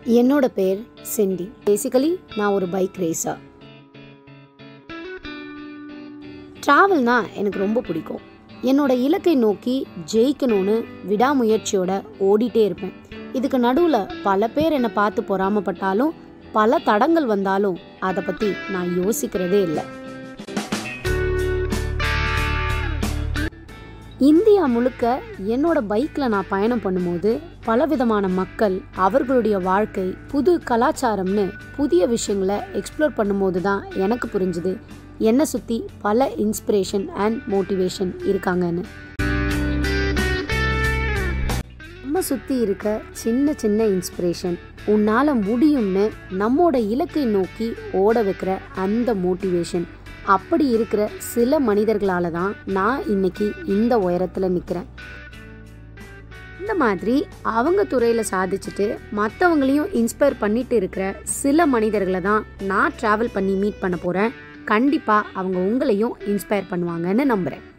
என்னோட பேர் Cindy basically நான் ஒரு பைக் ரேசர் ட்ராவல்னா எனக்கு ரொம்ப பிடிக்கும் என்னோட இலக்கை நோக்கி ஜெயிக்கணும்னு விடாமுயற்சியோட ஓடிட்டே இருப்பேன் இதுக்கு நடுவில் பல பேர் என்னை பார்த்து பொறாமப்பட்டாலும் பல தடங்கள் வந்தாலும் அதை பற்றி நான் யோசிக்கிறதே இல்லை இந்தியா முழுக்க என்னோட பைக்கில் நான் பயணம் பண்ணும்போது பலவிதமான மக்கள் அவர்களுடைய வாழ்க்கை புது கலாச்சாரம்னு புதிய விஷயங்களை எக்ஸ்ப்ளோர் பண்ணும்போது தான் எனக்கு புரிஞ்சுது என்னை சுற்றி பல இன்ஸ்பிரேஷன் அண்ட் மோட்டிவேஷன் இருக்காங்கன்னு நம்ம சுற்றி இருக்க சின்ன சின்ன இன்ஸ்பிரேஷன் உன்னால் முடியும்னு நம்மோட இலக்கை நோக்கி ஓட வைக்கிற அந்த மோட்டிவேஷன் அப்படி இருக்கிற சில மனிதர்களால தான் நான் இன்னைக்கு இந்த உயரத்தில் நிற்கிறேன் இந்த மாதிரி அவங்க துறையில் சாதிச்சுட்டு மற்றவங்களையும் இன்ஸ்பயர் பண்ணிட்டு இருக்கிற சில மனிதர்களை தான் நான் ட்ராவல் பண்ணி மீட் பண்ண போகிறேன் கண்டிப்பாக அவங்க உங்களையும் இன்ஸ்பயர் பண்ணுவாங்கன்னு நம்புகிறேன்